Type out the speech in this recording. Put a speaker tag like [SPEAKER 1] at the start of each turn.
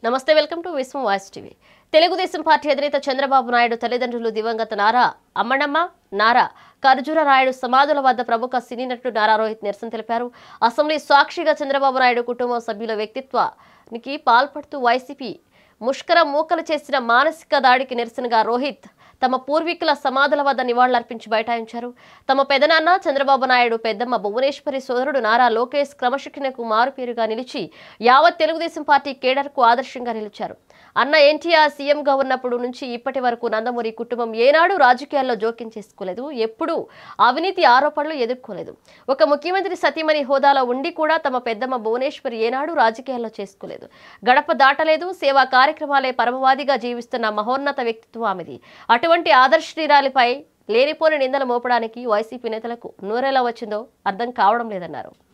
[SPEAKER 1] నమస్తే welcome to Vishwam voice TV Telugu Desam party అధినేత చంద్రబాబు నాయుడు తల్లిదండ్రులు దివంగత నారా అమ్మణమ్మ నారా ఖర్జూర రాయుడు సమాధుల వద్ద ప్రముఖ సినీ నటుడు నారా రోహిత్ నిరసన తెలిపారు అసెంబ్లీ సాక్షిగా చంద్రబాబు నాయుడు కుటుంబ సభ్యుల వ్యక్తిత్వానికి పాల్పడుతూ వైసీపీ ముష్కర మూకలు చేసిన మానసిక దాడికి నిరసనగా రోహిత్ తమ పూర్వీకుల సమాధుల వద్ద నివాళులర్పించి బైఠాయించారు తమ పెదనాన్న చంద్రబాబు నాయుడు పెద్దమ్మ భువనేశ్వరి సోదరుడు నారా లోకేష్ క్రమశిక్షణకు మారుపేరుగా నిలిచి యావత్ తెలుగుదేశం పార్టీ కేడర్కు ఆదర్శంగా నిలిచారు అన్న ఎన్టీఆర్ సీఎంగా ఉన్నప్పుడు నుంచి ఇప్పటి వరకు నందమూరి కుటుంబం ఏనాడు రాజకీయాల్లో జోక్యం చేసుకోలేదు ఎప్పుడూ అవినీతి ఆరోపణలు ఎదుర్కోలేదు ఒక ముఖ్యమంత్రి సతీమణి హోదాలో ఉండి కూడా తమ పెద్దమ్మ భువనేశ్వరి ఏనాడు రాజకీయాల్లో చేసుకోలేదు గడప దాటలేదు సేవా కార్యక్రమాలే పరమవాదిగా జీవిస్తున్న మహోన్నత వ్యక్తిత్వం ఆమెది అటువంటి ఆదర్శనీరాలిపై లేనిపోని నిందలు మోపడానికి వైసీపీ నేతలకు నూరెలా వచ్చిందో అర్థం కావడం లేదన్నారు